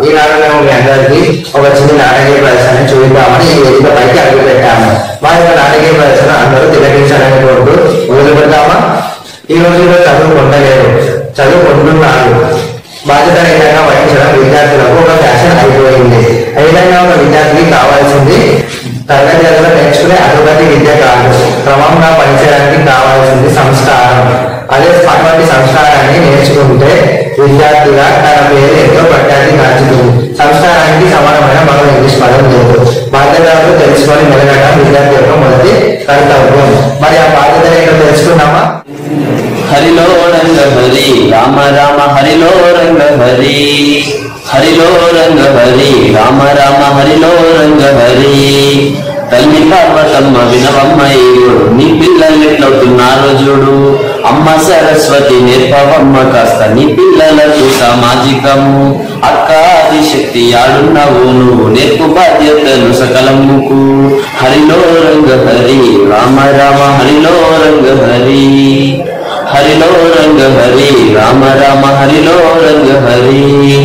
ఈనాడు మేము మీ అందరికీ ఒక చిన్న నాటకీయ ప్రదర్శన చూద్దామని ఈ వేదిక పైకి అడుగు పెట్టాము మా యొక్క నాటకీయ ప్రదర్శన అందరూ తిలకించాలని కోరుతూ మొదలు పెడతామా ఈ రోజుల్లో చదువు పొందలేరు చదువు పొందుతున్నారు బాధ్యత రహితంగా వహించడం విద్యార్థులకు ఒక ఫ్యాషన్ అయిపోయింది ఏదైనా ఒక విద్యార్థికి కావాల్సింది తరగతి గదిలో నేర్చుకునే అనుగతి విద్య కాదు క్రమంగా పనిచేయడానికి కావాల్సింది సంస్కారం అదే అటువంటి సంస్కారాన్ని నేర్చుకుంటే విద్యార్థిగా తన పేరు ఎంతో ప్రఖ్యాతి కాచుతుంది సంస్కారానికి సమానమైన మరో ఇంగ్లీష్ పదం లేదు బాధ్యతలు తెలుసుకొని మెలగడం విద్యార్థి యొక్క మొదటి కర్తవ్యం మరి ఆ బాధ్యత ఏంటో తెలుసుకున్నామా హరిలో రంగ హరి రామ రామ హరిలో రంగ హరి హరిలో రంగ హరి రామ రామ హరిలో రంగ హరి తల్లి పార్వతమ్మ వినవమ్మ ఏడు నీ పిల్లలు ఎట్లవుతున్నారో చూడు అమ్మ సరస్వతి నేర్పవమ్మ కాస్త నీ పిల్లలకు సామాజికము అక్క ఆదిశక్తి ఆడున్నావు నువ్వు నేర్పు బాధ్యతలు సకలముకు హరిలో రంగ హరి రామ రామ హరిలో రంగ హరి హరిలో రంగ హరి రామ రామ హరిలో రంగ హరి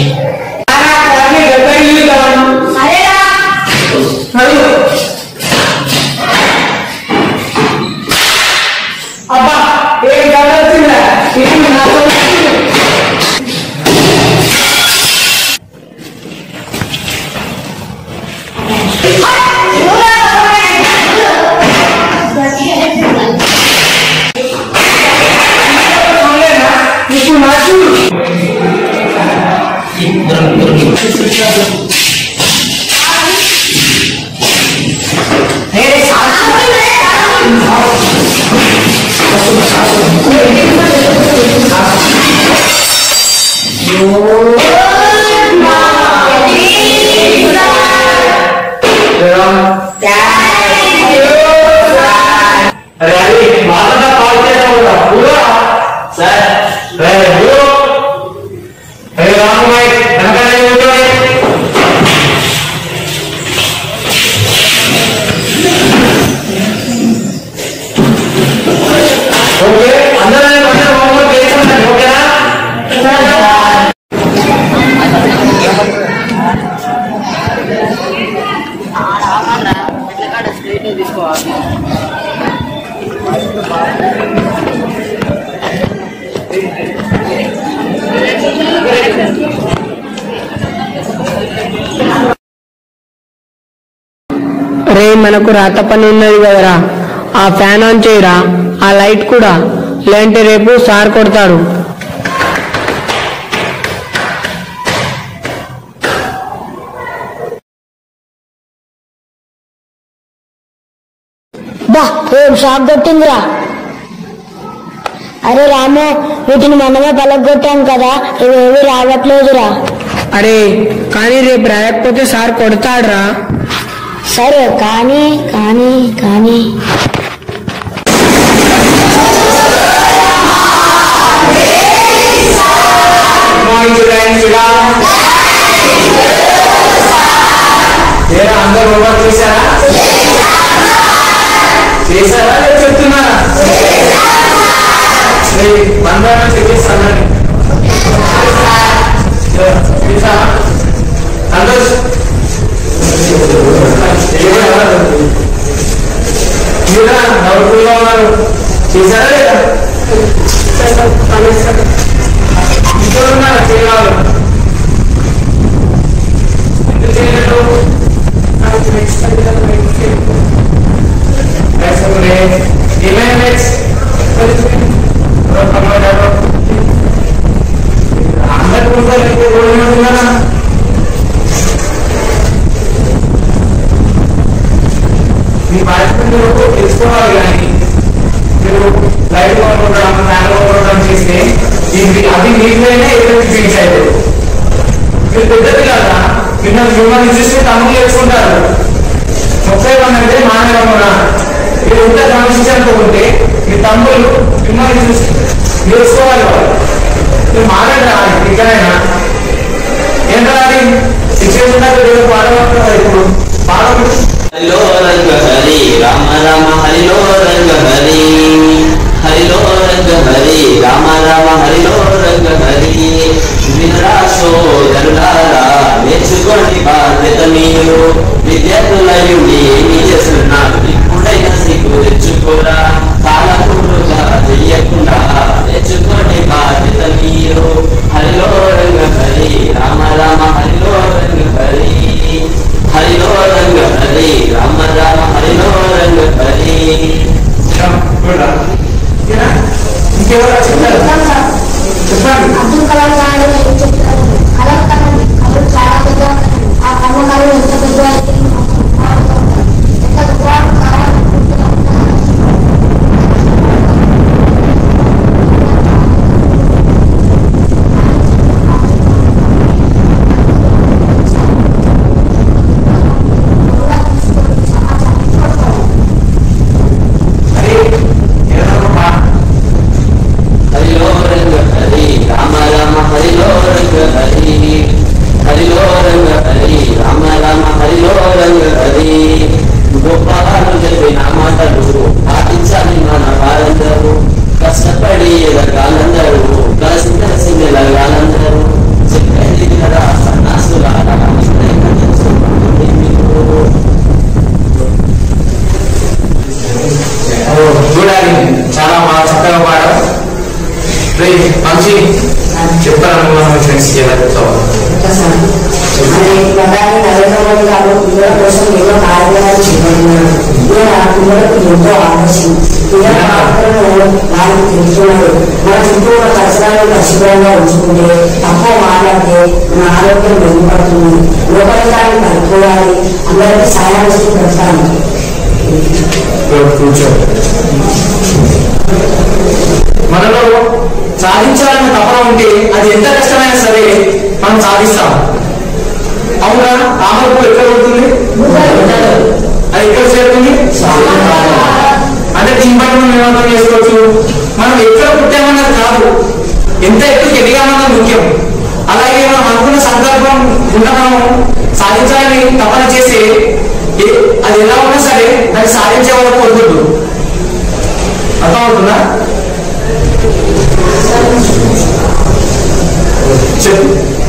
అబ్బా ఏం కావాల్సిందా ఇది నా ఇప్పుడు నాకు అరే అది మాటగా కాల్ చేయడం కూడా పూరా సార్ రే పూరు అరే రామయ్య వెనకాలే కూర్చోండి ఓకే అందరూ కొంచెం హోంవర్క్ చేసుకుంటారు ఓకేనా రే మనకు రాత పని ఉన్నది కదరా ఆ ఫ్యాన్ ఆన్ చేయరా ఆ లైట్ కూడా లేదంటే రేపు సార్ కొడతాడు బా ఏం షాక్ కొట్టిందిరా అరే రాము వీటిని మనమే పలగొట్టాం కదా ఇవేవి రావట్లేదురా అరే కానీ రేపు రాయకపోతే సార్ కొడతాడురా సరే కానీ కానీ కానీ ఏరా అందరూ హోంవర్క్ చేశారా చేశారా లేదా చెప్తున్నారా రేయ్, బంగారం చెక్ చేస్తాను చేశారా సంతోష్ మీరా డౌట్ఫుల్గా ఉన్నారు చేశారా లేదా ఇక్కడ ఉన్నారా చేయాలి ఎందుకు చేయలేదు మీ బాధ్యత మీరు తెలుసుకోవాలి కానీ మీరు లైట్ కొనుక్కోవడం ఫ్యాన్ కొనుక్కోవడం చేస్తే ఇది అది మీకైనా ఎటువంటి ఫీల్స్ అవుతుంది మీరు పెద్దది కదా మిమ్మల్ని మిమ్మల్ని చూసి తమ్ముడు నేర్చుకుంటారు ముప్పై మంది అంటే మానవమున మీరు ఎంత క్రమశిక్షణతో మీ తమ్ముళ్ళు మిమ్మల్ని చూసి నేర్చుకోవాలి వాళ్ళు మీరు మారండి ఇక్కడైనా ఏం రాలి సిచ్యువేషన్ దగ్గర ఏదో పాడమంటారు ఇప్పుడు పాడమంటారు హరిలో రంగ హరి రామ రామ హరిలో రంగ హరి హరిలో రంగ హరి రామ రామ హరిలో రంగ హరి వినరా సోదరులారా తెచ్చుకోండి బాధ్యత మీరు విద్యార్థులయుండి ఏమి చేస్తున్నారు ఇప్పుడైనా సిగ్గు తెచ్చుకోరా కాలకుండా చెయ్యకుండా తెచ్చుకోండి బాధ్యత మీరు హరిలో రంగ హరి రామ రామ హరిలో రంగ హరి హరిలో రంగ హరి రామ రామ హరిలో రంగ హరి ఇంకెవరు చెప్తారు చెప్పండి అబ్దుల్ కలాం గారు ఏం చెప్తారు కలం కలం కలం చాలా పెద్ద ఆ కర్మకాలం ఎంత పెద్ద అయితే ఎంత గొప్ప కాలం అరే ఏదో ఒక మాట హరిలో రంగ హరి రామ రామ హరిలో రంగ హరి హరిలో రంగ హరి రామ రామ హరిలో రంగ హరి గొప్పవారు చెప్పిన మాటలు పాటించాలి మన వారందరూ కష్టపడి ఎదగాలందరూ కలిసి కలిసి మెలగాలందరూ చెప్పేది కదా సన్నాసులారా ఇదైనా తెలుసుకోండి మీరు. చూడాలి చాలా బాగా చక్కగా పాడారు రే మంచి చెప్తాను మన ఫ్రెండ్స్ ఎలా చెప్తావు మరి ప్రధాని నరేంద్ర మోడీ గారు పిల్లల కోసం ఎన్నో కార్యక్రమాలు చేపడుతున్నారు ఈయన పిల్లలకు ఎంతో ఆదర్శం పిల్లల పాత్రను వారికి తెలుసుకున్నారు మన చుట్టూ ఉన్న పరిసరాలను పరిశుభ్రంగా ఉంచుకుంటే తక్కువ మాట్లాడితే మన ఆరోగ్యం మెరుగుపడుతుంది లోపలికాన్ని కలుపుకోవాలి అందరికీ సాయం వస్తూ పెడతాను కూర్చో మనలో సాధించాలన్న తపన ఉంటే అది ఎంత కష్టమైనా సరే మనం సాధిస్తాం అవునా తామరపు ఎక్కడ ఉంటుంది అది ఎక్కడ చేరుతుంది అంటే దీన్ని బట్టి మనం ఏమర్థం చేసుకోవచ్చు మనం ఎక్కడ పుట్టామన్నది కాదు ఎంత ఎత్తుకు ఎదిగామన్నది ముఖ్యం అలాగే మనం అనుకున్న సందర్భం ఉన్న మనం సాధించాలని తపన చేసి ఏ- అది ఎలా ఉన్నా సరే దాన్ని సాధించే వరకు వద్దు అర్థమవుతుందా చెప్పు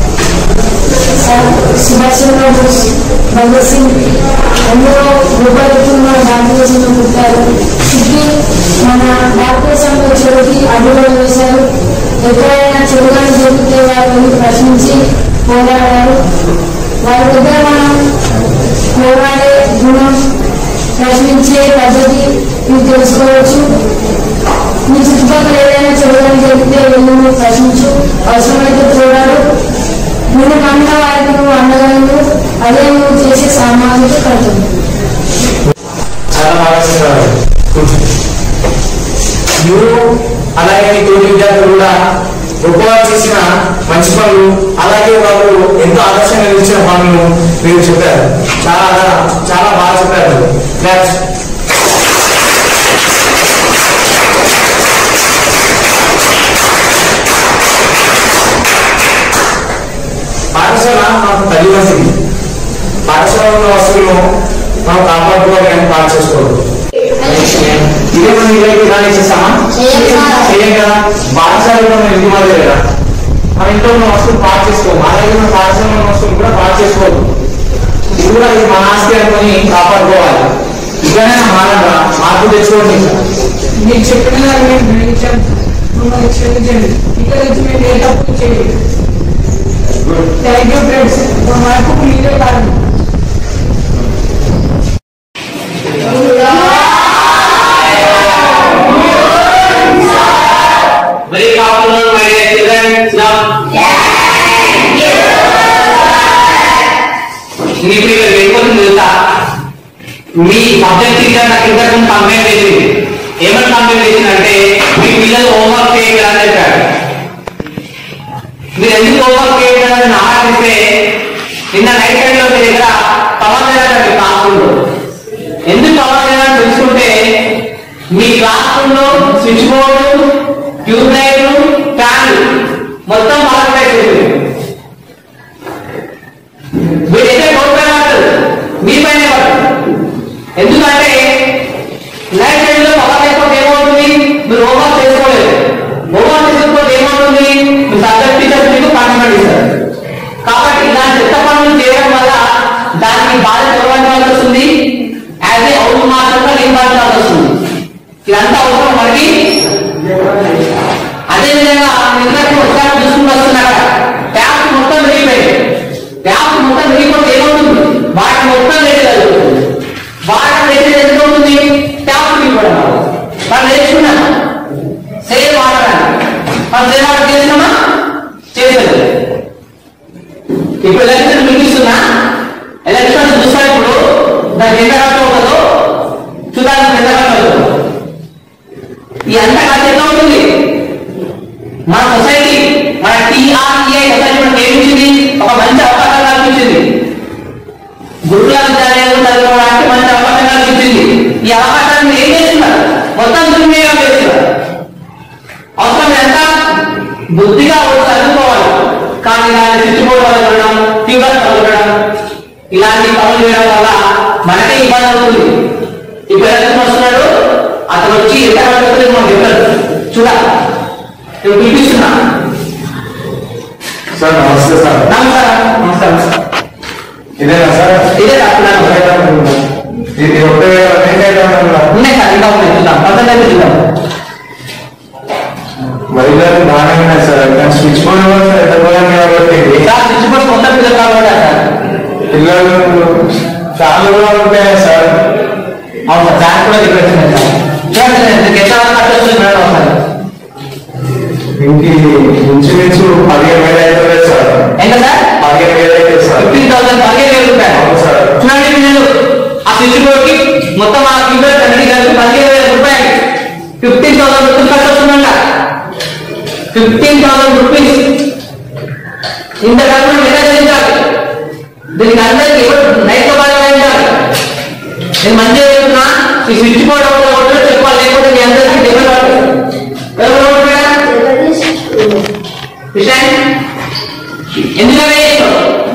సుభాష్ చంద్రబోస్ భగత్ సింగ్ ఎందరో రూపాయలు భారతదేశంలో పుట్టారు సిద్ధి మన భారతదేశంలో చెడుకి అడ్డుగోలు వేశారు ఎక్కడైనా చెడుగా జరిగితే వారిని ప్రశ్నించి పోరాడారు వారి దగ్గర మనం పోరాడే గుణం ప్రశ్నించే పద్ధతి మీరు తెలుసుకోవచ్చు మీ చుట్టుపక్కల ఏదైనా చెడుగా జరిగితే వెళ్ళి నువ్వు ప్రశ్నించు అవసరమైతే పోరాడు నువ్వు నమ్మిన వారికి నువ్వు అండగలవు అదే నువ్వు చేసే సామాజిక కర్తవ్యం చాలా బాగా చేస్తున్నారు నువ్వు అలాగే నీ తోటి విద్యార్థులు కూడా గొప్పవారు చేసిన మంచి పనులు అలాగే వాళ్ళు ఎంతో ఆదర్శంగా నిలిచిన పనులు మీరు చెప్పారు చాలా చాలా బాగా చెప్పారు Claps. పాఠశాల మాకు తల్లి వంటిది పాఠశాలలో ఉన్న వస్తువులను మనం కాపాడుకోవాలి కానీ పాడు చేసుకోవద్దు ఇదే మనం ఇలాగే ఇలా చేసామా చేయం కదా పాఠశాలలో మనం ఇంటి మాదిరి కదా మన ఇంట్లో ఉన్న వస్తువులు పాడు చేసుకోము అలాగే మన పాఠశాలలో ఉన్న వస్తువులు కూడా పాడు చేసుకోవద్దు ఇది కూడా ఇది మన ఆస్తి అనుకుని కాపాడుకోవాలి ఇకనే మారంగా మార్పు తెచ్చుకోండి మీరు చెప్పిన దాన్ని మేము గ్రహించాం మమ్మల్ని క్షమించండి ఇక్కడ నుంచి మేము ఏ తప్పు చేయలేదు థ్యాంక్ యూ ఫ్రెండ్స్ మా మార్పు మీరే కారణం Very good afternoon, my dear children. Now, ఇప్పుడు ఇక్కడ వెళ్ళిపోతుంది తెలుసా మీ సబ్జెక్ట్ టీచర్ నాకు ఇంతకు ముందు కంప్లైంట్ చేసింది ఏమని కంప్లైంట్ చేసిందంటే మీ పిల్లలు హోంవర్క్ చేయగలరు అని చెప్పాడు మీరు ఎందుకు హోంవర్క్ చేయగలరని నా ఆలోచిస్తే నిన్న నైట్ టైంలో మీ దగ్గర పవర్ చేయాలండి క్లాస్ రూమ్ ఎందుకు పవర్ చేయాలని తెలుసుకుంటే మీ క్లాస్ రూమ్ లో స్విచ్ బోర్డు ట్యూబ్ లైట్లు ఫ్యాన్లు మొత్తం పవర్ చేసేది మీరైతే బోర్డు పైన పడతారు మీ పైన పడతారు ఎందుకంటే నైట్ టైంలో పవర్ లేకపోతే ఏమవుతుంది మీరు హోంవర్క్ చేసుకోలేదు హోంవర్క్ చేసుకోకపోతే ఏమవుతుంది మీ సబ్జెక్ట్ టీచర్ మీకు పనిష్మెంట్ ఇస్తారు కాబట్టి ఇలాంటి చెత్త పనులు బాధ్యత ఎవరు వహించాల్సి వస్తుంది యాజ్ ఏ హౌస్ మాత్రమే నేను వహించాల్సి వస్తుంది ఇదంతా అవసరం మనకి అదే విధంగా నిన్నటి ఒకసారి చూసుకుంటూ వస్తున్నాక ట్యాప్ మొత్తం విరిగిపోయింది ట్యాప్ మొత్తం విరిగిపోతే ఏమవుతుంది వాటి మొత్తం రేటు జరుగుతుంది వాటి రేటు ఎంత అవుతుంది ట్యాప్ విరిగిపోవడం వల్ల. మనం నేర్చుకున్నాం సేమ్ వాటర్ మనం సేమ్ వాటర్ చేసినామా చేసేది ఇప్పుడు ఎలక్ట్రిసిటీ మీకు ఇస్తున్నా ఎలక్ట్రిసిటీ చూస్తా ఇప్పుడు దానికి ఎంత ఖర్చు అవుతుందో చూడాలని ఎంత ఖర్చు అవుతుందో ఈ అంత ఖర్చు ఎంత అవుతుంది మన సొసైటీ మన టీఆర్ఏ సొసైటీ మనకి ఏమి ఇచ్చింది ఒక మంచి అవకాశం కల్పించింది గురుకుల విద్యాలయాలు చదువుకోవడానికి మంచి అవకాశం కల్పించింది ఈ అవకాశాన్ని ఏం చేస్తున్నారు మొత్తం దుర్వినియోగం చేస్తున్నారు అవసరం ఎంత బుద్ధిగా ఒకటి చదువుకోవాలి కానీ దాన్ని స్విచ్ వల్ల చూడడం ట్యూబర్ చదవడం ఇలాంటి పనులు చేయడం వల్ల మనకే ఇబ్బంది అవుతుంది ఇప్పుడు ఎంత వస్తున్నాడు అతను వచ్చి ఎంత పడుతుంది మనం చెప్పారు చూడాలి నేను పిలిపిస్తున్నా సార్ నమస్తే సార్ నమస్కారం నమస్కారం ఇదేనా సార్ ఇదే రాస్తున్నాను ఇది ఒకటే అనేక ఉన్నాయి సార్ ఇంకా ఉన్నాయి చూద్దాం పర్సెంటేజ్ చూద్దాం మహిళలు బాగానే ఉన్నాయి సార్ కానీ స్విచ్ బోర్డ్ కూడా సార్ ఎంత పోయాను కాబట్టి సార్ స్విచ్ బోర్డ్ కొత్త పిల్లలు కాబట్టి సార్ పిల్లలు ఫ్యాన్లు కూడా ఉంటాయి సార్ అవును సార్ దానికి కూడా రిక్వెస్ట్ ఉంది సార్ చూడండి సార్ ఇంతకు ఎంత వరకు ఖర్చు వస్తుంది మేడం ఒకసారి ఇంటి ఇంచుమించు పదిహేను వేలు అవుతుంది సార్ ఎంత సార్ పదిహేను వేలు అవుతుంది సార్ ఫిఫ్టీన్ థౌసండ్ పదిహేను వేలు రూపాయలు అవును సార్ చూడండి పిల్లలు ఆ స్విచ్ బోర్డ్ కి మొత్తం ఆ కంప్యూటర్ అన్ని కలిపి పదిహేను వేల రూపాయలు ఫిఫ్టీన్ థౌసండ్ రూపీస్ ఖర్చు వస్తుందంట ఫిఫ్టీన్ థౌసండ్ రూపీస్ ఇంత ఖర్చు ఎలా చెల్లించాలి దీనికి అందరికి ఎవరు నైట్ బాగా వేయించాలి నేను మంచిగా చెప్తున్నా ఈ స్విచ్ బోర్డ్ ఒకటి చెప్పాలి లేకపోతే మీ అందరికీ డెవలప్ ఎవరు ఓడిపోయారా? విషయం ఎందుకనే చేస్తావు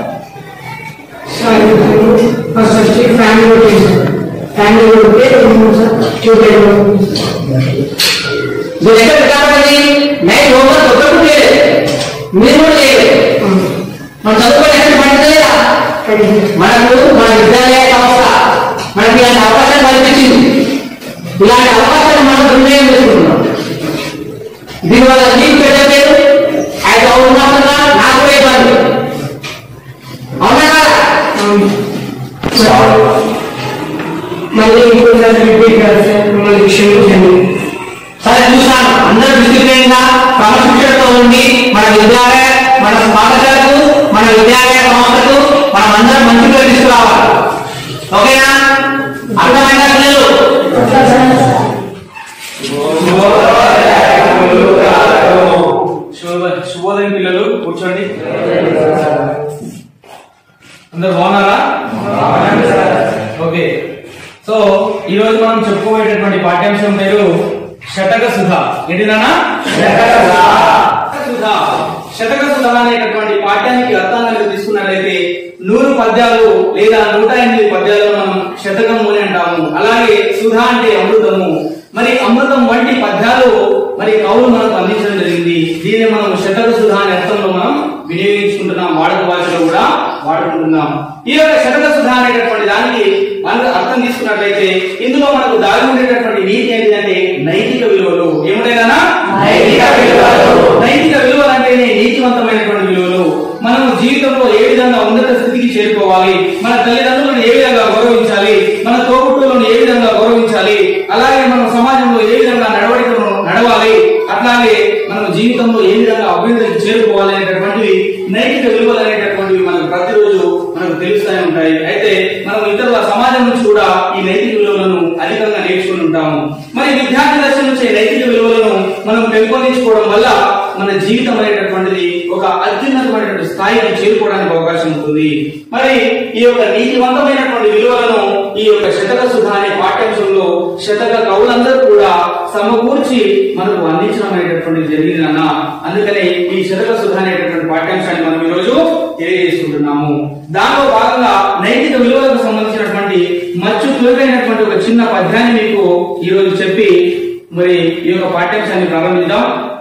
ఫస్ట్ వచ్చి family routine family routine sir tube మీరు ఎక్కడ కాబట్టి నైట్ హోంవర్క్ ఒక్కరు చేయలేదు మీరు కూడా చేయలేదు మనం చదువుకొని ఎక్కడ పండించలేదా మనకు మన విద్యాలయ సంస్థ మనకి ఇలాంటి అవకాశం కల్పించింది ఇలాంటి అవకాశాలు మనం దుర్వినియోగం చేసుకుంటున్నాం దీనివల్ల నీకు పెట్టే పేరు అయితే అవును మాత్రంగా నాకు కూడా ఇబ్బంది అవునా కాదా? మళ్ళీ ఇంకోసారి రిపీట్ కాదు సార్ మిమ్మల్ని క్షమించండి సరే చూసాను అందరూ డిసిప్లిన్ గా క్రమశిక్షణతో ఉండి మన విద్యాలయ మన పాఠశాలకు మన విద్యాలయ సంస్థకు మనం అందరం మంచి పేరు తీసుకురావాలి ఓకేనా అర్థమైనా పిల్లలు శుభోదయం శుభోదయం పిల్లలు కూర్చోండి అందరు బాగున్నారా ఓకే సో ఈ రోజు మనం చెప్పుకోబోయేటటువంటి పాఠ్యాంశం పేరు శతక సుధ ఏంటిదన్నా సుధ శతక సుధ అనేటటువంటి పాఠ్యానికి అర్థాన్ని కనుక తీసుకున్నట్లయితే నూరు పద్యాలు లేదా నూట ఎనిమిది పద్యాలు మనం శతకము అని అంటాము అలాగే సుధ అంటే అమృతము మరి అమృతం వంటి పద్యాలు మరి కవులు మనకు అందించడం జరిగింది దీన్ని మనం శతక సుధ అనే అర్థంలో మనం వినియోగించుకుంటున్నాం వాడుక భాషలో కూడా వాడుకుంటున్నాం ఈ యొక్క శతక సుధ అనేటటువంటి దానికి మనకు అర్థం తీసుకున్నట్లయితే ఇందులో మనకు దాగి ఉండేటటువంటి నీతి ఏంటంటే నైతిక విలువలు ఏమిటైనా నైతిక విలువలు నైతిక విలువలు అంటేనే నీతివంతమైనటువంటి విలువలు మనము జీవితంలో ఏ విధంగా ఉన్నత స్థితికి చేరుకోవాలి మన తల్లిదండ్రులను ఏ విధంగా గౌరవించాలి మన తోబుట్టులను ఏ విధంగా గౌరవించాలి అలాగే మనం సమాజంలో ఏ విధంగా నడవడికను నడవాలి అట్లాగే మనం జీవితంలో ఏ విధంగా అభివృద్ధికి చేరుకోవాలి అనేటటువంటివి నైతిక విలువలు అనేటటువంటివి మనకు ప్రతిరోజు మనకు తెలుస్తూనే ఉంటాయి అయితే మనం ఇతరుల సమాజం నుంచి కూడా ఈ నైతిక విలువలను అధికంగా నేర్చుకుని ఉంటాము మరి విద్యార్థి దశ నుంచి నైతిక విలువలను మనం పెంపొందించుకోవడం వల్ల మన జీవితం అనేటటువంటిది ఒక అత్యున్నతమైనటువంటి స్థాయికి చేరుకోవడానికి అవకాశం ఉంటుంది మరి ఈ యొక్క నీతివంతమైనటువంటి విలువలను ఈ యొక్క శతక సుధ అనే పాఠ్యాంశంలో శతక కవులందరూ కూడా సమకూర్చి మనకు అందించడం అనేటటువంటిది జరిగింది అన్న అందుకనే ఈ శతక సుధ అనేటటువంటి పాఠ్యాంశాన్ని మనం ఈరోజు తెలియజేసుకుంటున్నాము దానిలో భాగంగా నైతిక విలువలకు సంబంధించినటువంటి మచ్చు చురుకైనటువంటి ఒక చిన్న పద్యాన్ని మీకు ఈ రోజు చెప్పి మరి ఈ యొక్క పాఠ్యాంశాన్ని ప్రారంభిద్దాం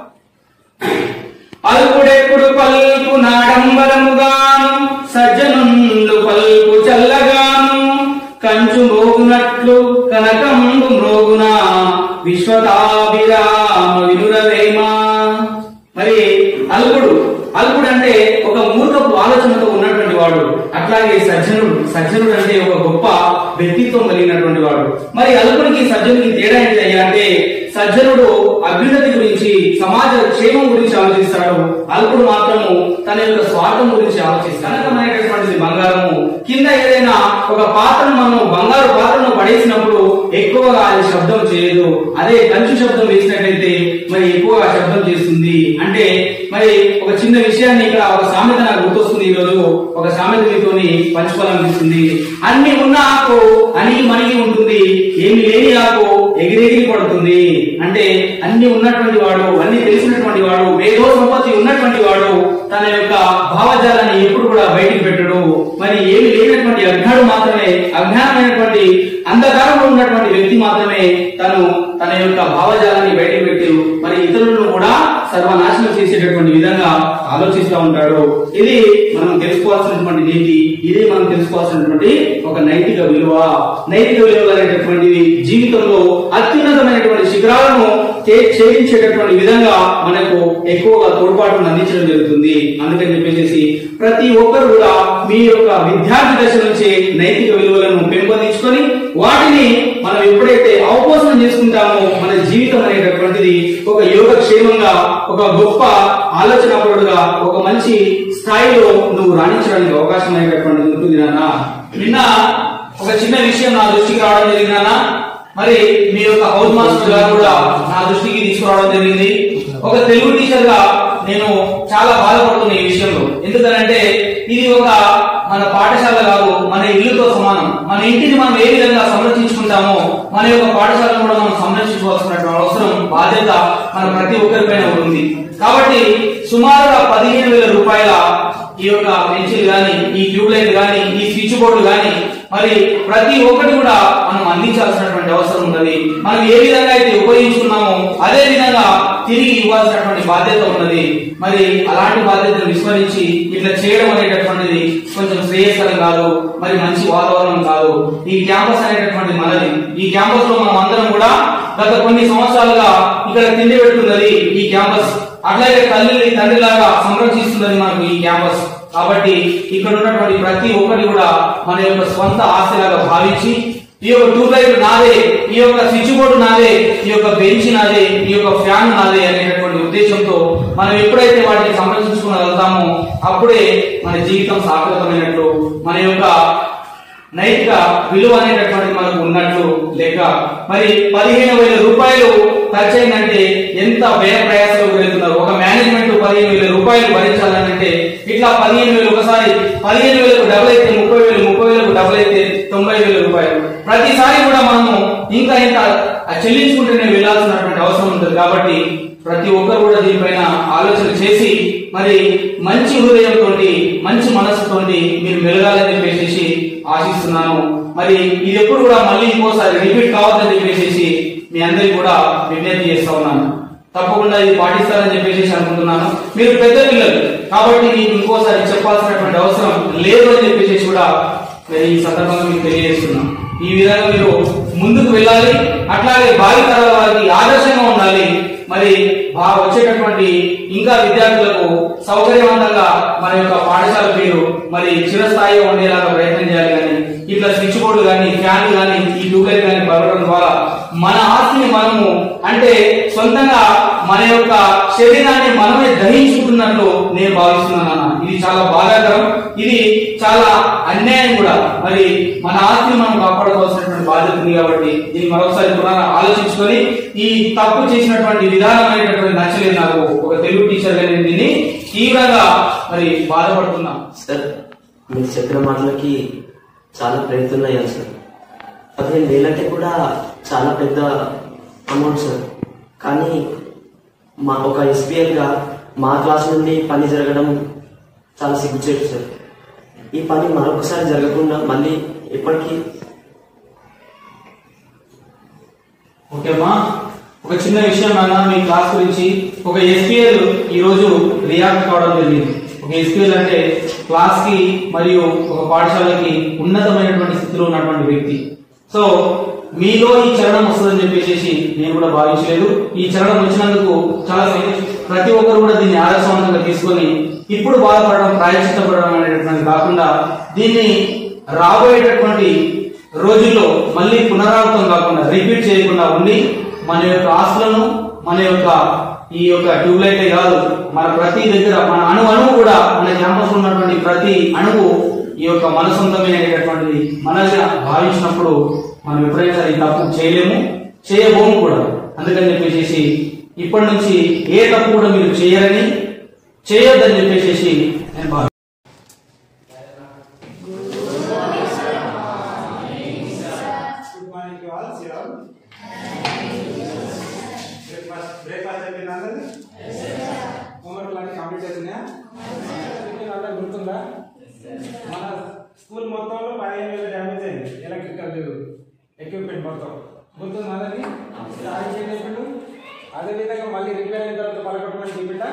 అల్పుడెప్పుడు పల్పు నాడంబరముగాను సజ్జనుండు పల్పు చల్లగాను కంచు మోగునట్లు కనకంబు మ్రోగున విశ్వతాభిరామ వినురవేమా మరి అల్పుడు అల్పుడు అంటే ఒక మూర్ఖపు ఆలోచనతో ఉన్నటువంటి వాడు అట్లాగే సజ్జనుడు సజ్జనుడు అంటే ఒక గొప్ప వ్యక్తిత్వం కలిగినటువంటి వాడు మరి అల్పుడికి సజ్జనుడికి తేడా ఏంటి అయ్యా అంటే సజ్జనుడు అభ్యున్నతి గురించి సమాజ క్షేమం గురించి ఆలోచిస్తాడు అల్పుడు మాత్రము తన యొక్క స్వార్థం గురించి ఆలోచిస్తాడు కనకమైనటువంటిది బంగారము కింద ఏదైనా ఒక పాత్రను మనం బంగారు పాత్రను పడేసినప్పుడు ఎక్కువగా అది శబ్దం చేయదు అదే కంచు శబ్దం వేసినట్లయితే మరి ఎక్కువగా శబ్దం చేస్తుంది అంటే మరి ఒక చిన్న విషయాన్ని ఇక్కడ ఒక సామెత నాకు గుర్తొస్తుంది ఈ రోజు ఒక సామెత మీతోని పంచుకోవాలనిపిస్తుంది అన్ని ఉన్న ఆకు అణిగి మణిగి ఉంటుంది ఏమి లేని ఆకు ఎగిరెగిరి పడుతుంది అంటే అన్ని ఉన్నటువంటి వాడు అన్ని తెలిసినటువంటి వాడు వేదో సంపత్తి ఉన్నటువంటి వాడు తన యొక్క భావజాలాన్ని ఎప్పుడు కూడా బయటికి పెట్టడు మరి ఏమి లేనటువంటి అజ్ఞాడు మాత్రమే అజ్ఞానమైనటువంటి అంధకారంలో ఉన్నటువంటి వ్యక్తి మాత్రమే తను తన యొక్క భావజాలాన్ని బయటికి పెట్టి మరి ఇతరులను కూడా సర్వనాశనం చేసేటటువంటి విధంగా ఆలోచిస్తూ ఉంటాడు ఇది మనం తెలుసుకోవాల్సినటువంటి నీతి ఇదే మనం తెలుసుకోవాల్సినటువంటి ఒక నైతిక విలువ నైతిక విలువలు అనేటటువంటివి జీవితంలో అత్యున్నతమైనటువంటి శిఖరాలను ఛే- ఛేదించేటటువంటి విధంగా మనకు ఎక్కువగా తోడ్పాటును అందించడం జరుగుతుంది అందుకని చెప్పేసి ప్రతి ఒక్కరు కూడా మీ యొక్క విద్యార్థి దశ నుంచే నైతిక విలువలను పెంపొందించుకొని వాటిని మనం ఎప్పుడైతే అవపోసనం చేసుకుంటామో మన జీవితం అనేటటువంటిది ఒక యోగక్షేమంగా ఒక గొప్ప ఆలోచనాపరుడుగా ఒక మంచి స్థాయిలో నువ్వు రాణించడానికి అవకాశం అనేటటువంటిది ఉంటుంది నాన్న నిన్న ఒక చిన్న విషయం నా దృష్టికి రావడం జరిగింది నాన్న మరి మీ యొక్క హౌస్ మాస్టర్ గారు కూడా నా దృష్టికి తీసుకురావడం జరిగింది ఒక తెలుగు టీచర్ గా నేను చాలా బాధపడుతున్నా ఈ విషయంలో ఎందుకనంటే ఇది ఒక మన పాఠశాల కాదు మన ఇల్లుతో సమానం మన ఇంటిని మనం ఏ విధంగా సంరక్షించుకుంటామో మన యొక్క పాఠశాలను కూడా మనం సంరక్షించుకోవాల్సినటువంటి అవసరం బాధ్యత మన ప్రతి ఒక్కరిపైన ఉంటుంది కాబట్టి సుమారుగా పదిహేను వేల రూపాయల ఈ యొక్క పెన్సిల్ గాని ఈ ట్యూబ్ లైట్ గాని ఈ స్విచ్ బోర్డు గాని మరి ప్రతి ఒక్కటి కూడా మనం అందించాల్సినటువంటి అవసరం ఉన్నది మనం ఏ విధంగా అయితే ఉపయోగించుకున్నామో అదే విధంగా తిరిగి ఇవ్వాల్సినటువంటి బాధ్యత ఉన్నది మరి అలాంటి బాధ్యతను విస్మరించి ఇట్లా చేయడం అనేటటువంటిది కొంచెం శ్రేయస్కరం కాదు మరి మంచి వాతావరణం కాదు ఈ క్యాంపస్ అనేటటువంటి మనది ఈ క్యాంపస్ లో మనం అందరం కూడా గత కొన్ని సంవత్సరాలుగా ఇక్కడ తిండి పెట్టున్నది ఈ క్యాంపస్ అట్లాగే తల్లిని తండ్రిలాగా సంరక్షిస్తున్నది మనకు ఈ క్యాంపస్ కాబట్టి ఇక్కడ ఉన్నటువంటి ప్రతి ఒక్కటి కూడా మన యొక్క స్వంత ఆస్తిలాగా భావించి ఈ యొక్క ట్యూబ్ లైట్ నాదే ఈ యొక్క స్విచ్ బోర్డు నాదే ఈ యొక్క బెంచ్ నాదే ఈ యొక్క ఫ్యాన్ నాదే అనేటటువంటి ఉద్దేశంతో మనం ఎప్పుడైతే వాటిని సంరక్షించుకోగలుగుతామో అప్పుడే మన జీవితం సార్థకమైనట్లు మన యొక్క నైతిక విలువ అనేటటువంటిది మనకు ఉన్నట్లు లేక మరి పదిహేను వేల రూపాయలు ఖర్చు అయిందంటే ఎంత వ్యయ ప్రయాసాలు వెళ్తున్నారు ఒక మేనేజ్మెంట్ పదిహేను వేల రూపాయలు భరించాలంటే ఇట్లా పదిహేను వేలు ఒకసారి పదిహేను వేలకు డబుల్ అయితే ముప్పై వేలు ముప్పై వేలకు డబుల్ అయితే తొంభై వేల రూపాయలు ప్రతిసారి కూడా మనము ఇంకా ఇంత చెల్లించుకుంటూనే వెళ్ళాల్సినటువంటి అవసరం ఉంటుంది కాబట్టి ప్రతి ఒక్కరు కూడా దీనిపైన ఆలోచన చేసి మరి మంచి హృదయంతో మంచి మనసుతో మీరు మెలగాలని చెప్పేసి ఆశిస్తున్నాను మరి ఇది ఎప్పుడు కూడా మళ్ళీ ఇంకోసారి రిపీట్ కావద్దని చెప్పేసి మీ అందరికి కూడా విజ్ఞప్తి చేస్తా ఉన్నాను తప్పకుండా ఇది పాటిస్తారని చెప్పేసి అనుకుంటున్నాను మీరు పెద్ద పిల్లలు కాబట్టి మీకు ఇంకోసారి చెప్పాల్సినటువంటి అవసరం లేదు అని చెప్పేసి కూడా మరి ఈ సందర్భంగా మీకు తెలియజేస్తున్నాం ఈ విధంగా మీరు ముందుకు వెళ్ళాలి అట్లాగే భావి తరాల వారికి ఆదర్శంగా ఉండాలి మరి బా- వచ్చేటటువంటి ఇంకా విద్యార్థులకు సౌకర్యవంతంగా మన యొక్క పాఠశాల పేరు మరి చిరస్థాయిగా ఉండేలాగా ప్రయత్నం చేయాలి కానీ ఇట్లా స్విచ్ బోర్డు కానీ ఫ్యాన్లు కానీ ఈ ట్యూబ్లైట్ కానీ పరవడం ద్వారా మన ఆస్తిని మనము అంటే సొంతంగా మన యొక్క శరీరాన్ని మనమే దహించుకుంటున్నట్లు నేను భావిస్తున్నాను అన్న ఇది చాలా బాధాకరం ఇది చాలా అన్యాయం కూడా మరి మన ఆస్తిని మనం కాపాడుకోవాల్సినటువంటి బాధ్యత ఉంది కాబట్టి దీన్ని మరొకసారి కూడా ఆలోచించుకొని ఈ తప్పు చేసినటువంటి విధానం అనేటటువంటి నచ్చలేదు నాకు ఒక తెలుగు టీచర్ గా నేను దీన్ని తీవ్రంగా మరి బాధపడుతున్నా సార్ మీరు చెప్పిన మాటలకి చాలా ప్రయత్నం సార్ పదిహేను వేలంటే కూడా చాలా పెద్ద అమౌంట్ సార్ కానీ మా ఒక ఎస్పీఎల్గా మా క్లాస్ నుండి పని జరగడం చాలా సిగ్గుచేటు సార్ ఈ పని మరొకసారి జరగకుండా మళ్ళీ ఎప్పటికీ ఓకేమ్మా ఒక చిన్న విషయం నాన్న మీ క్లాస్ గురించి ఒక ఎస్పీఎల్ ఈ రోజు రియాక్ట్ కావడం జరిగింది ఒక ఎస్క్యూఎల్ అంటే క్లాస్ కి మరియు ఒక పాఠశాలకి ఉన్నతమైనటువంటి స్థితిలో ఉన్నటువంటి వ్యక్తి సో మీలో ఈ చరణం వస్తుందని చెప్పేసి నేను కూడా భావించలేదు ఈ చరణం వచ్చినందుకు చాలా సంతోషం. ప్రతి ఒక్కరు కూడా దీన్ని ఆదర్శవంతంగా తీసుకొని ఇప్పుడు బాధపడడం ప్రాయశ్చిత్తపడడం అనేటటువంటిది కాకుండా దీన్ని రాబోయేటటువంటి రోజుల్లో మళ్ళీ పునరావృతం కాకుండా రిపీట్ చేయకుండా ఉండి మన యొక్క ఆస్తులను మన యొక్క ఈ యొక్క ట్యూబ్లైట్ కాదు మన ప్రతి దగ్గర మన అణు అణువు కూడా మన క్యాంపస్ లో ఉన్నటువంటి ప్రతి అణువు ఈ యొక్క మన సొంతమే అనేటటువంటిది మనగా భావించినప్పుడు మనం ఎప్పుడైనా సరే ఈ తప్పు చేయలేము చేయబోము కూడా అందుకని చెప్పేసి ఇప్పటి నుంచి ఏ తప్పు కూడా మీరు చేయరని చేయొద్దని చెప్పేసి నేను భావిస్తున్నాను. గుడ్ మార్నింగ్ టు ఆల్ సిరాల్ బ్రేక్ఫాస్ట్ బ్రేక్ఫాస్ట్ అయిపోయిందా అందరిది హోంవర్క్ అన్ని కంప్లీట్ అవుతున్నాయా మీకు అందరూ గుర్తుందా మన స్కూల్ మొత్తంలో పదిహేను వేల డ్యామేజ్ అయింది ఎలక్ట్రికల్ ఎక్విప్మెంట్ మొత్తం గుర్తుందా అందరికి సారీ ఏం చెప్పిండు అదే విధంగా మళ్ళీ రిపేర్ అయిన తర్వాత పలకొట్టమని చెప్పిండా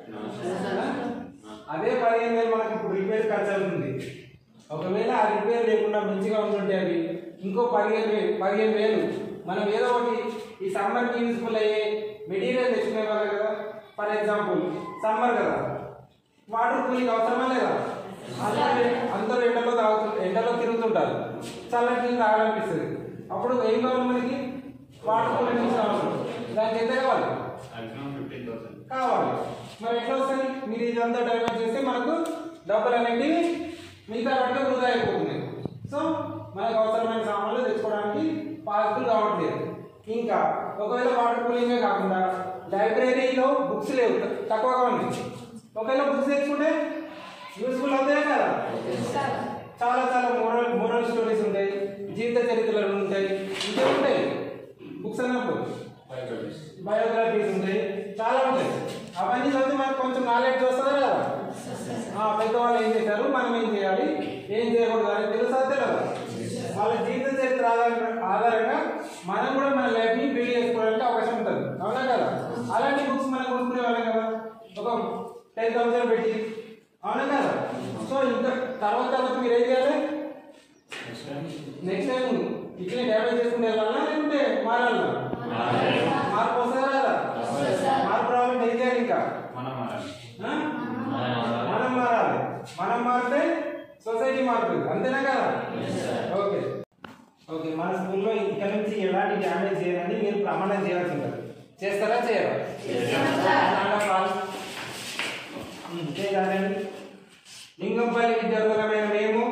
అదే పదిహేను వేలు మనకి ఇప్పుడు రిపేర్ ఖర్చు అవుతుంది ఒకవేళ ఆ రిపేర్ లేకుండా మంచిగా ఉంటుంటే అవి ఇంకో పదిహేను వేలు పదిహేను వేలు మనం ఏదో ఒకటి ఈ సమ్మర్కి యూజ్ఫుల్ అయ్యే మెటీరియల్ తెచ్చుకునే వాళ్ళు కదా ఫర్ ఎగ్జాంపుల్ సమ్మర్ కదా వాటర్ కూలింగ్ అవసరమా లేదా అందరూ అందరూ ఎండలో తాగుతు ఎండలో తిరుగుతుంటారు చల్లటి నీళ్ళు తాగాలనిపిస్తుంది అప్పుడు ఏం కావాలి మనకి వాటర్ కూలింగ్ నీళ్ళు అవసరం దానికి ఎంత కావాలి కావాలి మరి ఎట్లా వస్తాయి మీరు ఇదంతా డైవర్ట్ చేస్తే మనకు డబ్బులు అనేవి మిగతా వాటిలో వృధా అయిపోతున్నాయి సో మనకు అవసరమైన సామాన్లు తెచ్చుకోవడానికి పాసిబుల్ కావట్లేదు ఇంకా ఒకవేళ వాటర్ కూలింగే కాకుండా లైబ్రరీలో బుక్స్ లేవు తక్కువగా ఉంది ఒకవేళ బుక్స్ తెచ్చుకుంటే యూస్ఫుల్ అవుతాయి కదా చాలా చాలా మోరల్ మోరల్ స్టోరీస్ ఉంటాయి జీవిత చరిత్రలు ఉంటాయి ఇంకా ఉంటాయి బుక్స్ అన్నప్పుడు బయోగ్రఫీస్ ఉంటాయి చాలా ఉంటాయి అవన్నీ చదివితే మనకు కొంచెం నాలెడ్జ్ వస్తుందా కదా ఆ, పెద్దవాళ్ళు ఏం చేశారు మనం ఏం చేయాలి ఏం చేయకూడదు అని తెలుసా తెలియదా వాళ్ళ జీవిత చరిత్ర ఆధారంగా ఆధారంగా మనం కూడా మన లైఫ్ ని బిల్డ్ చేసుకోవడానికి అవకాశం ఉంటుంది అవునా కదా అలాంటి బుక్స్ మనం కొనుక్కునే వాళ్ళం కదా ఒక టెన్ థౌసండ్ పెట్టి అవునా కదా సో ఇంకా తర్వాత తర్వాత మీరు ఏం చేయాలి నెక్స్ట్ టైం ఇట్లనే డ్యామేజ్ చేసుకుని వెళ్ళాలా లేకుంటే మారాలా మార్పు వస్తుందా రాదా మార్పు రావాలంటే ఏం చేయాలి ఇంకా ఆ? మనం మారాలి మనం మారితే సొసైటీ మారుతుంది అంతేనా కదా ఓకే ఓకే మన స్కూల్లో ఇక్కడ నుంచి ఎలాంటి డ్యామేజ్ చేయాలని మీరు ప్రమాణం చేయాల్సి ఉంటుంది చేస్తారా చేయరా ఉమ్, చేయగలరండి లింగంపల్లి విద్యార్థులమైన మేము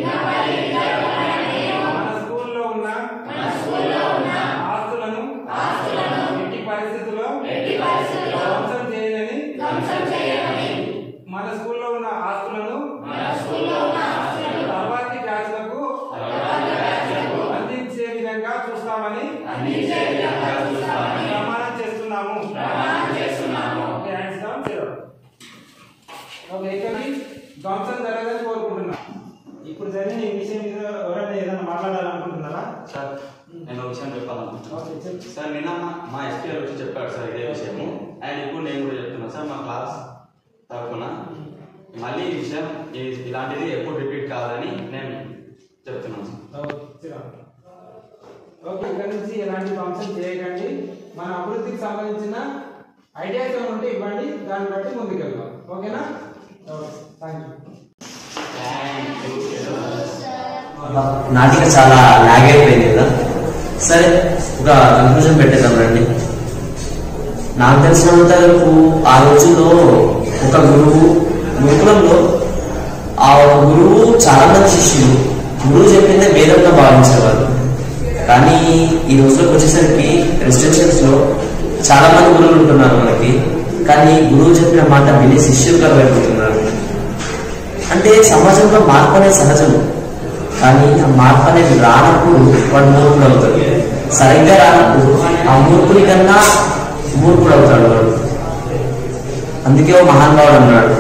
మన స్కూల్లో ఉన్న ఆస్తులను ఎట్టి పరిస్థితుల్లో ధ్వంసం చేయలేని మన స్కూల్లో ఉన్న ఆస్తులను తర్వాతి బ్యాచ్లకు అందించే విధంగా చూస్తామని ప్రమాణం చేస్తున్నాము okay, hands down, zero. Okay ఇక్కడికి ధ్వంసం జరగదని కోరుకుంటున్నాం ఇప్పుడు జరిగిన ఈ విషయం మీద ఎవరైనా ఏదైనా మాట్లాడాలనుకుంటున్నారా సార్ నేను ఒక విషయం చెప్పాలనుకుంటున్నాను ఓకే చెప్పు సార్ నిన్న మా- మా ఎస్పీఆర్ వచ్చి చెప్పాడు సార్ ఇదే విషయము అండ్ ఇప్పుడు నేను కూడా చెప్తున్నాను సార్ మా క్లాస్ తరఫున మళ్ళీ ఈ విషయం ఈ- ఇలాంటిది ఎప్పుడు రిపీట్ కావాలని నేను చెప్తున్నాను సార్ ఓకే, చిరా. ఓకే ఇక్కడ నుంచి ఎలాంటి ధ్వంసం చేయకండి మన అభివృద్ధికి సంబంధించిన ఐడియాస్ ఏమైనా ఉంటే ఇవ్వండి దాన్ని బట్టి ముందుకెళ్దాం ఓకేనా ఓకే థ్యాంక్ యూ నాటిక చాలా లాగ్ అయిపోయింది కదా సరే ఒక కన్క్లూజన్ పెట్టేద్దాం రండి నాకు తెలిసినంత వరకు ఆ రోజుల్లో ఒక గురువు గురుకులంలో ఆ ఒక గురువు చాలా మంది శిష్యులు గురువు చెప్పిందే వేదంగా భావించేవారు కానీ ఈ రోజులోకి వచ్చేసరికి రెసిడెన్షియల్స్ లో చాలా మంది గురువులు ఉంటున్నారు మనకి కానీ గురువు చెప్పిన మాట విని శిష్యులుగా అయిపోతున్నారు అంటే సమాజంలో మార్పు అనేది సహజం కానీ ఆ మార్పు అనేది రానప్పుడు వాడు మూర్ఖుడు అవుతాడు సరిగ్గా రానప్పుడు ఆ మూర్ఖుడి కన్నా మూర్ఖుడు అవుతాడు వాడు అందుకే ఓ మహానుభావుడు అన్నాడు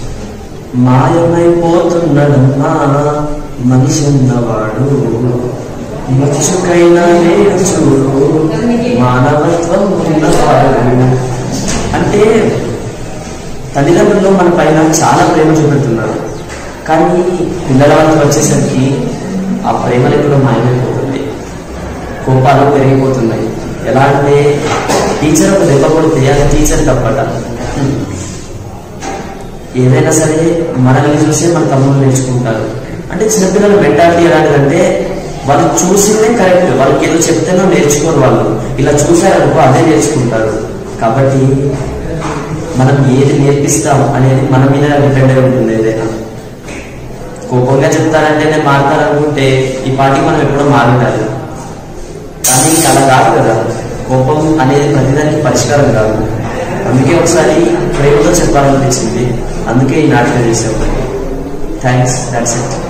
మాయమైపోతున్నాడమ్మా మనిషి ఉన్నవాడు మచ్చుకైనా లేడు చూడు మానవత్వం ఉన్నవాడు అంటే తల్లిదండ్రులు మన పైన చాలా ప్రేమ చూపెడుతున్నారు కానీ పిల్లల వరకు వచ్చేసరికి ఆ ప్రేమలు కూడా మాయమైపోతుంది కోపాలు పెరిగిపోతున్నాయి ఎలా అంటే టీచర్ ఒక దెబ్బ కొడితే అది టీచర్ తప్పట ఏదైనా సరే మనల్ని చూసే మన తమ్ముళ్ళు నేర్చుకుంటారు అంటే చిన్నపిల్లల మెంటాలిటీ ఎలాంటిదంటే వాళ్ళు చూసిందే కరెక్ట్ వాళ్ళకి ఏదో చెప్తేనో నేర్చుకోరు వాళ్ళు ఇలా చూశారనుకో అదే నేర్చుకుంటారు కాబట్టి మనం ఏది నేర్పిస్తాం అనేది మన మీద డిపెండ్ అయి ఉంటుంది ఏదైనా కోపంగా చెప్తారంటే నేను మారుతారనుకుంటే ఈ పాటికి మనం ఎప్పుడో మారుండాలి కానీ అలా కాదు కదా కోపం అనేది ప్రతిదానికి పరిష్కారం కాదు అందుకే ఒకసారి ప్రేమతో చెప్పాలనిపించింది అందుకే ఈ నాటకం చేసాము థ్యాంక్స్ దాట్స్ ఇట్